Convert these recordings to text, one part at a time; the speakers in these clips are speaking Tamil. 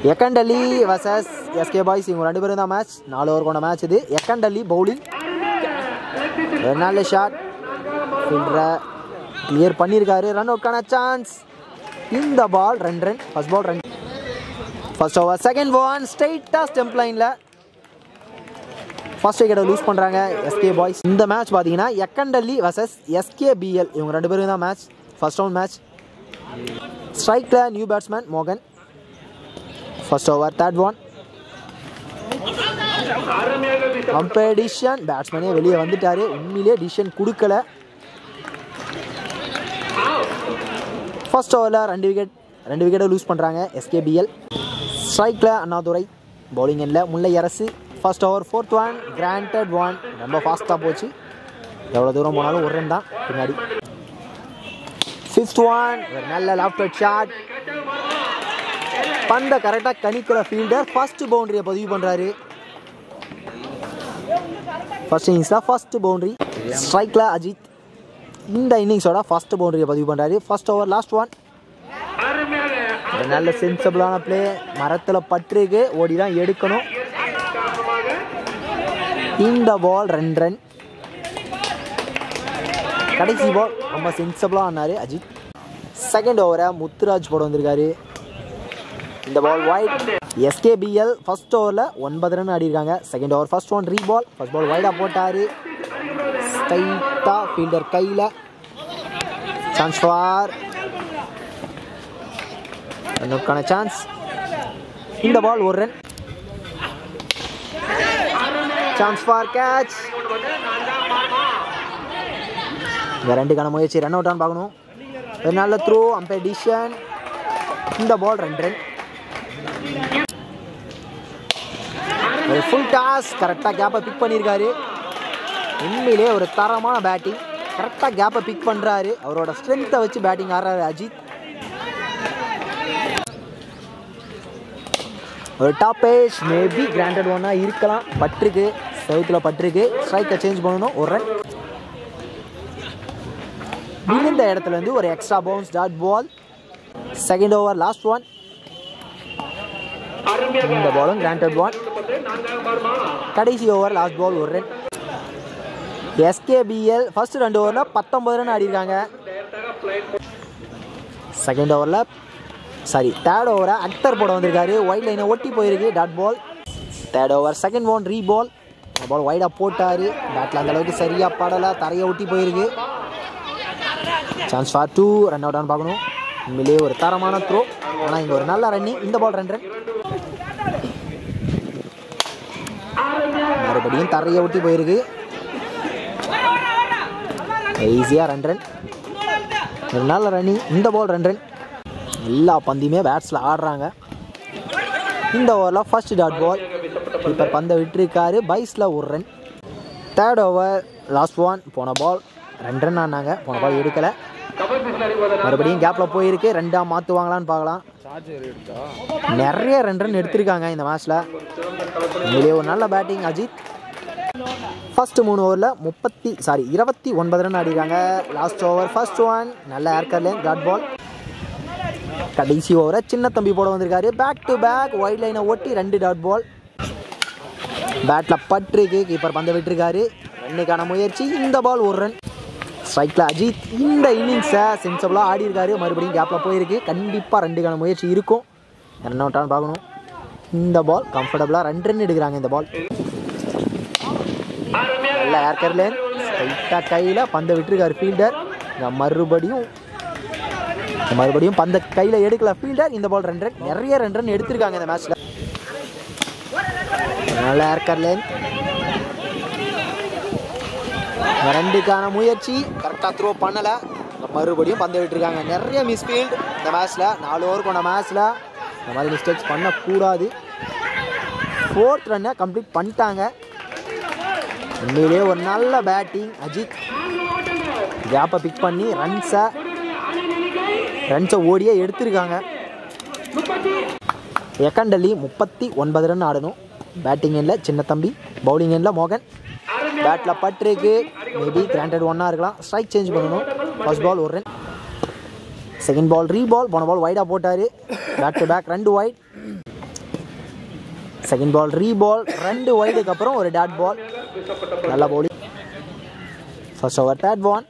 எக்கண்டலி வர்சஸ் எஸ்கே பாய்ஸ் இவங்க ரெண்டு பேரும் தான் மேட்ச் நாலு ஓவர் கொண்ட மேட்ச் இது எக்கண்டலி பவுலிங் ஒரு நல்ல ஷாட் ஃபீல்டரை கிளியர் பண்ணியிருக்காரு ரன் அவுட்கான சான்ஸ் இந்த பால் ரெண்டு ரன் ஃபர்ஸ்ட் பால் ரெண்டு ஃபர்ஸ்ட் ஓவர் செகண்ட் ஒன் ஸ்ட்ரைட்டாக ஸ்டெம்ப் லைனில் ஃபர்ஸ்ட் விக்கெட்டை லூஸ் பண்ணுறாங்க எஸ்கே பாய்ஸ் இந்த மேட்ச் பார்த்தீங்கன்னா எக்கண்டல்லி வர்சஸ் எஸ்கே பிஎல் இவங்க ரெண்டு பேரும் தான் மேட்ச் ஃபர்ஸ்ட் ரவுண்ட் மேட்ச் ஸ்ட்ரைக்கில் நியூ பேட்ஸ்மேன் மோகன் first over third one umpire decision பேட்ஸ்மேனே வெளியே வந்துட்டாரு உண்மையிலேயே டிசிஷன் கொடுக்கல ஃபர்ஸ்ட் ஓவரில் ரெண்டு விக்கெட் ரெண்டு விக்கெட்டை லூஸ் பண்ணுறாங்க எஸ்கேபிஎல் ஸ்ட்ரைக்கில் அண்ணாதுரை பவுலிங் எண்ணில் Mullai Arasu first over fourth one granted one ரொம்ப ஃபாஸ்ட்டாக போச்சு எவ்வளோ தூரம் போனாலும் ஒரு ரன் தான் பின்னாடி ஃபிஃப்த் ஒன் ஒரு நல்ல லாஃப்ட் ஷாட் பந்தை கரெக்டாக கணிக்கிற ஃபீல்டர் ஃபர்ஸ்ட் பவுண்டரியை பதிவு பண்ணுறாரு ஃபர்ஸ்ட் இன்னிங்ஸில் ஃபர்ஸ்ட் பவுண்டரி ஸ்ட்ரைக்கில் அஜித் இந்த இன்னிங்ஸோட ஃபர்ஸ்ட் பவுண்டரியை பதிவு பண்ணுறாரு ஃபர்ஸ்ட் ஓவர் லாஸ்ட் ஒன் ஒரு நல்ல சென்சபிளான ப்ளே மரத்தில் பற்றுக்கு ஓடி தான் எடுக்கணும் இந்த பால் ரெண்டு ரன் கடைசி பால் ரொம்ப சென்சபிளாக ஆனார் அஜித் செகண்ட் ஓவரை முத்துராஜ் போட வந்திருக்காரு இந்த பால் ஒயிட் எஸ்கேபிஎல் ஃபர்ஸ்ட் ஓவரில் ஒன்பது ரன் ஆடிருக்காங்க செகண்ட் ஓவர் ஃபர்ஸ்ட் ஒன் ரீ பால் ஃபர்ஸ்ட் பால் வைடாக போட்டார் ஸ்ட்ரைட்டாக ஃபீல்டர் கையில் சான்ஸ் ஃபார் ரன்னுக்கான சான்ஸ் இந்த பால் ஒரு ரன் சான்ஸ் ஃபார் கேட்ச் இந்த ரெண்டுக்கான முயற்சி ரன் அவுட்டான்னு பார்க்கணும் ஒரு நல்ல த்ரோ அம்பையர் டிசிஷன் இந்த பால் ரெண்டு ரன் ஒரு ஃபுல் டாஸ் கரெக்டாக கேப்பை பிக் பண்ணியிருக்காரு உண்மையிலே ஒரு தரமான பேட்டிங் கரெக்டாக கேப்பை பிக் பண்ணுறாரு அவரோட ஸ்ட்ரென்த்தை வச்சு பேட்டிங் ஆடுறாரு அஜித் ஒரு டாப் ஏஜ் மேபி கிராண்டட் ஒன்னாக இருக்கலாம் பட்டிருக்கு செவத்தில் பட்டிருக்கு ஸ்ட்ரைக்கை சேஞ்ச் பண்ணணும் ஒரு ரன் விழுந்த இடத்துல இருந்து ஒரு extra bounce dot ball second over last one இந்த பாலும் கிராண்டட் ஒன் கடைசி ஓவர் லாஸ்ட் பால் ஒரு ரன் எஸ்கேபிஎல் ஃபர்ஸ்ட் ரெண்டு ஓவரில் பத்தொம்பது ரன் ஆடிருக்காங்க செகண்ட் ஓவரில் சாரி தேர்ட் ஓவரை அக்தர் போட வந்திருக்காரு ஒயிட் லைனை ஒட்டி போயிருக்கு dot ball third over second one ரீ பால் பால் ஒய்டாக போட்டார் பேட்டில் அந்த அளவுக்கு சரியாக படலை தரையை ஒட்டி போயிருக்கு chance for two run out பார்க்கணும் உண்மையிலேயே ஒரு தரமான த்ரோ ஆனால் இங்கே ஒரு நல்ல ரன்னிங் இந்த பால் ரெண்டு ரன் மறுபடியும் தரையை ஒட்டி போயிருக்கு ஈஸியாக ரெண்டு ரன் ஒரு நல்ல ரன்னிங் இந்த பால் ரெண்டு ரன் எல்லா பந்தையுமே பேட்ஸில் ஆடுறாங்க இந்த ஓவரில் ஃபர்ஸ்ட் டாட் பால் கீப்பர் பந்தை விட்டுருக்காரு பைஸில் ஒரு run third over last one போன பால் ரெண்டு ரன் ஆனாங்க போன பால் எடுக்கலை மறுபடியும் கேப்பில் போயிருக்கு ரெண்டாக மாற்றுவாங்களான்னு பார்க்கலாம் நிறைய ரெண்டு ரன் எடுத்திருக்காங்க இந்த மேட்ச்சில் உண்மையிலேயே ஒரு நல்ல பேட்டிங் அஜித் ஃபர்ஸ்ட் மூணு ஓவரில் முப்பத்தி சாரி இருபத்தி ஒன்பது ரன் ஆடிருக்காங்க லாஸ்ட் ஓவர் ஃபர்ஸ்ட் ஒன் நல்ல ஏர்கர்லேன் டாட் பால் கடைசி ஓவரை சின்ன தம்பி போட வந்திருக்காரு பேக் டு பேக் ஒயிட் லைனை ஒட்டி ரெண்டு டாட் பால் பேட்டில் பட்டிருக்கு கீப்பர் பந்தை விட்டுருக்காரு ரன்னுக்கான முயற்சி இந்த பால் ஒரு ரன் ஸ்ட்ரைக்கில் அஜித் இந்த இன்னிங்ஸை சென்சபிளாக ஆடி இருக்காரு மறுபடியும் கேப்பில் போயிருக்கு கண்டிப்பாக ரெண்டுக்கான முயற்சி இருக்கும் ரன் அவுட்டான்னு பார்க்கணும் இந்த பால் கம்ஃபர்டபுளாக ரெண்டு ரன் எடுக்கிறாங்க இந்த பால் நல்ல ஏர்கர்லேன் ஸ்ட்ரைட்டாக கையில் பந்தை விட்டுருக்காரு ஃபீல்டர் மறுபடியும் மறுபடியும் பந்த கையில் எடுக்கல ஃபீல்டர் இந்த பால் ரெண்டு ரன் நிறைய ரெண்டு ரன் எடுத்திருக்காங்க இந்த மேட்ச்சில் நல்ல ஏர்கர்லேன் ரெண்டுக்கான முயற்சி கரெக்டாக த்ரோ பண்ணலை மறுபடியும் பந்து விட்டுருக்காங்க நிறைய மிஸ்ஃபீல்டு இந்த மேட்ச்சில் நாலு ஓவர் கொண்ட மேட்ச்சில் இந்த மாதிரி மிஸ்டேக்ஸ் பண்ணக்கூடாது ஃபோர்த் ரன்னை கம்ப்ளீட் பண்ணிட்டாங்க உண்மையிலேயே ஒரு நல்ல பேட்டிங் அஜித் கேப்பை பிக் பண்ணி ரன்ஸை ரன்ஸை ஓடியே எடுத்திருக்காங்க எக்கண்டலி முப்பத்தி ஒன்பது ரன் ஆடணும் பேட்டிங் எண்ணில் சின்ன தம்பி பவுலிங் எண்ணில் மோகன் பேட்டில் பட்டிருக்கு மேபி கிராண்டட் ஒன்னாக இருக்கலாம் ஸ்ட்ரைக் சேஞ்ச் பண்ணணும் ஃபர்ஸ்ட் பால் ஒரு ரன் செகண்ட் பால் ரீ பால் போன பால் வைடாக போட்டார் பேக் டு பேக் ரெண்டு wide second ball re ball ரெண்டு ஒய்டுக்கு அப்புறம் ஒரு டாட் பால் நல்ல bowling first over third one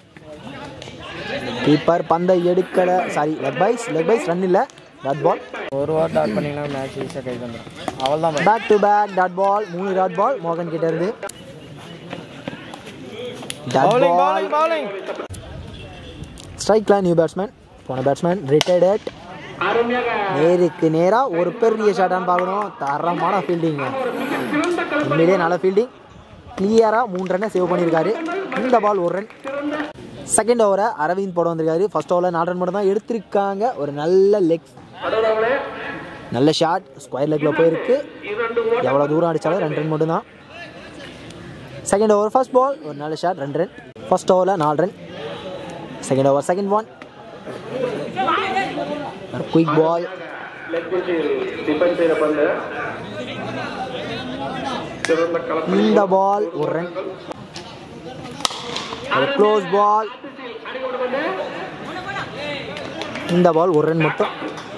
keeper பந்தை எடுக்கல sorry leg byes leg byes run இல்லை டாட் பால் ஒரு ஓவர் டாட் பண்ணிங்கன்னா மேட்ச் ஈஸியாக கை வந்துடும் அவள் தான் back to back dot ball மூணு டாட் பால் மோகன் கிட்ட இருந்து dot bowling ball bowling bowling ஸ்ட்ரைக்ல நியூ பேட்ஸ்மேன் போன பேட்ஸ்மேன் ரிட்டையர்ட் நேருக்கு நேராக ஒரு பெரிய ஷாட்டான்னு பார்க்கணும் தரமான ஃபீல்டிங்க உண்மையிலேயே நல்ல ஃபீல்டிங் கிளியராக மூணு ரன்னை சேவ் பண்ணியிருக்காரு இந்த பால் ஒரு ரன் செகண்ட் ஓவரை அரவிந்த் போட வந்திருக்காரு ஃபர்ஸ்ட் ஓவரில் நாலு ரன் மட்டும் தான் எடுத்திருக்காங்க ஒரு நல்ல லெக் நல்ல ஷாட் ஸ்கொயர் லெக்கில் போயிருக்கு எவ்வளோ தூரம் அடித்தாலும் ரெண்டு ரன் மட்டும் தான் செகண்ட் ஓவர் ஃபர்ஸ்ட் பால் ஒரு நல்ல ஷாட் ரெண்டு ரன் ஃபர்ஸ்ட் ஓவரில் நாலு run second over second one ஒரு குயிக் பால் இந்த பால் ஒரு ரன் ஒரு க்ளோஸ் பால் இந்த பால் ஒரு ரன் மட்டும்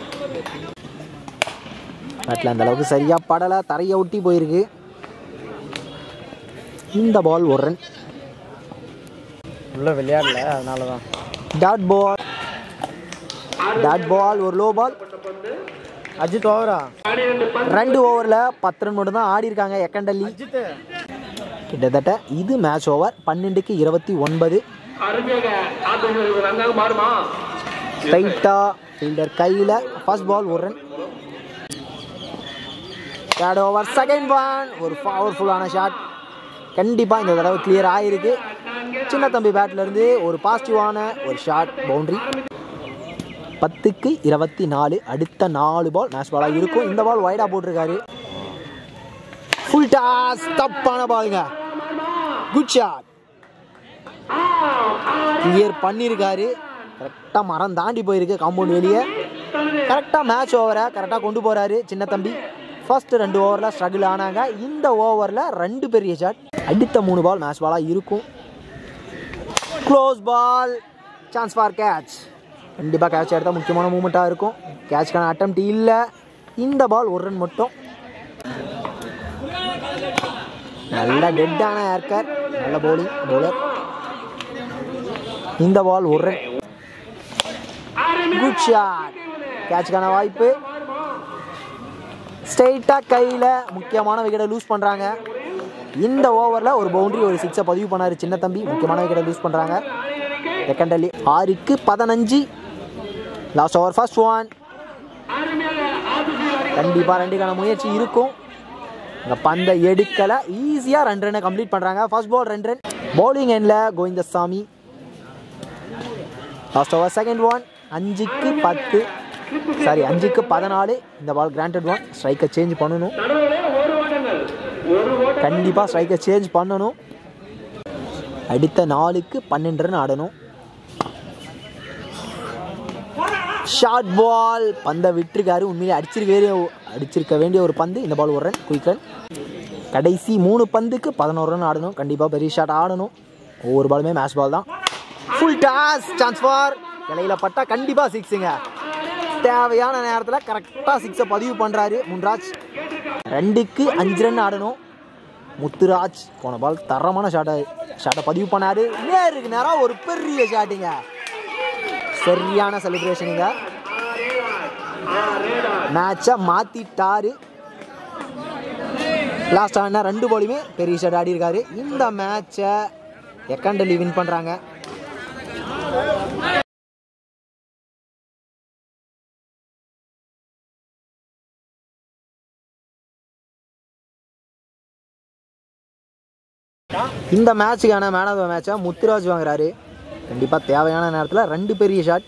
பேட்டில் அந்த அளவுக்கு சரியா படலை தரையை ஒட்டி போயிருக்கு இந்த பால் ஒரு ரன் உள்ள விளையாடல அதனால தான் டாட் பால் டாட் பால் ஒரு லோ பால் அஜித் ஓவரா ரெண்டு ஓவரில் பத்து ரன் மட்டும் தான் ஆடி இருக்காங்க எக்கண்டல்லி அஜித் கிட்டத்தட்ட இது மேட்ச் ஓவர் பன்னெண்டுக்கு இருபத்தி ஒன்பது ஸ்ட்ரைட்டா ஃபீல்டர் கையில் ஃபர்ஸ்ட் பால் ஒரு run third over second one ஒரு பவர்ஃபுல்லான ஷாட் கண்டிப்பாக இந்த தடவை கிளியர் ஆகிருக்கு சின்ன தம்பி பேட்ல இருந்து ஒரு பாசிட்டிவான ஒரு ஷாட் பவுண்டரி பத்துக்கு இருபத்தி நாலு அடுத்த நாலு பால் மேட்ச் பாலாக இருக்கும் இந்த பால் வைடாக போட்டிருக்காரு ஃபுல் டாஸ் தப்பான பாலுங்க குட் ஷாட் கிளியர் பண்ணியிருக்காரு கரெக்டாக மரம் தாண்டி போயிருக்கு காம்பவுண்ட் வெளியே கரெக்டாக மேட்ச் ஓவரை கரெக்டாக கொண்டு போகிறாரு சின்ன தம்பி ஃபர்ஸ்ட் ரெண்டு ஓவரில் ஸ்ட்ரகிள் ஆனாங்க இந்த ஓவரில் ரெண்டு பெரிய ஷாட் அடுத்த மூணு பால் மேட்ச் பாலாக இருக்கும் close ball chance for catch கண்டிப்பாக கேட்ச் எடுத்தால் முக்கியமான மூமெண்ட்டாக இருக்கும் கேட்ச்க்கான அட்டம் இல்லை இந்த பால் ஒரு ரன் மட்டும் நல்ல டெட்டான ஏர்கர் நல்ல bowling bowler இந்த பால் ஒரு ரன் குட் ஷாட் கேட்ச்க்கான வாய்ப்பு ஸ்ட்ரெயிட்டாக கையில் முக்கியமான விக்கெட்டை லூஸ் பண்ணுறாங்க இந்த ஓவரில் ஒரு பவுண்டரி ஒரு சிக்ஸை பதிவு பண்ணார் சின்ன தம்பி முக்கியமான விக்கெட்டை லூஸ் பண்ணுறாங்க செகண்ட் அள்ளி ஆறுக்கு பதினஞ்சு லாஸ்ட் ஓவர் ஃபர்ஸ்ட் ஒன் கண்டிப்பாக ரெண்டுக்கான முயற்சி இருக்கும் இந்த பந்தை எடுக்கலை ஈஸியாக ரெண்டு ரன்னை கம்ப்ளீட் பண்ணுறாங்க ஃபர்ஸ்ட் பால் ரெண்டு ரன் பவுலிங் எண்டில் Govindasamy last over second one அஞ்சுக்கு பத்து சாரி அஞ்சுக்கு பதினாலு இந்த பால் கிராண்டட் ஒன் ஸ்ட்ரைக்கை சேஞ்ச் பண்ணணும் கண்டிப்பாக ஸ்ட்ரைக்கை சேஞ்ச் பண்ணணும் அடுத்த நாலுக்கு பன்னெண்டு ரன் ஆடணும் ஷார்ட் பால் பந்தை விட்டுருக்காரு உண்மையிலே அடிச்சிருக்க வேண்டிய அடிச்சிருக்க வேண்டிய ஒரு பந்து இந்த பால் ஒரு ரன் குயிக் ரன் கடைசி மூணு பந்துக்கு பதினோரு ரன் ஆடணும் கண்டிப்பாக பெரிய ஷாட் ஆடணும் ஒவ்வொரு பாலுமே மேட்ச் பால் தான் ஃபுல் டாஸ் சான்ஸ் ஃபார் இலையில பட்டா கண்டிப்பாக சிக்ஸுங்க தேவையான நேரத்தில் கரெக்டாக சிக்ஸை பதிவு பண்ணுறாரு முன்ராஜ் ரெண்டுக்கு அஞ்சு ரன் ஆடணும் முத்துராஜ் போன பால் தரமான ஷாட்டை ஷாட்டை பதிவு பண்ணாரு நேருக்கு நேரம் ஒரு பெரிய ஷாட்டுங்க சரியான செலிப்ரேஷனுங்க மேட்சை மாத்திட்டாரு லாஸ்ட் ஆன ரெண்டு பாலுமே பெரிய ஷாட் ஆடி இருக்காரு இந்த மேட்சை எக்காண்டலி வின் பண்ணுறாங்க இந்த மேட்சுக்கான மேன் ஆஃப் த மேட்சை முத்துராஜ் வாங்குறாரு கண்டிப்பாக தேவையான நேரத்தில் ரெண்டு பெரிய ஷாட்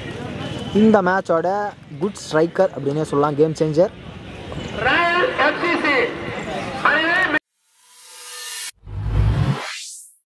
இந்த மேட்சோட குட் ஸ்ட்ரைக்கர் அப்படின்னே சொல்லலாம் கேம் சேஞ்சர் ராயல் எஃப்சி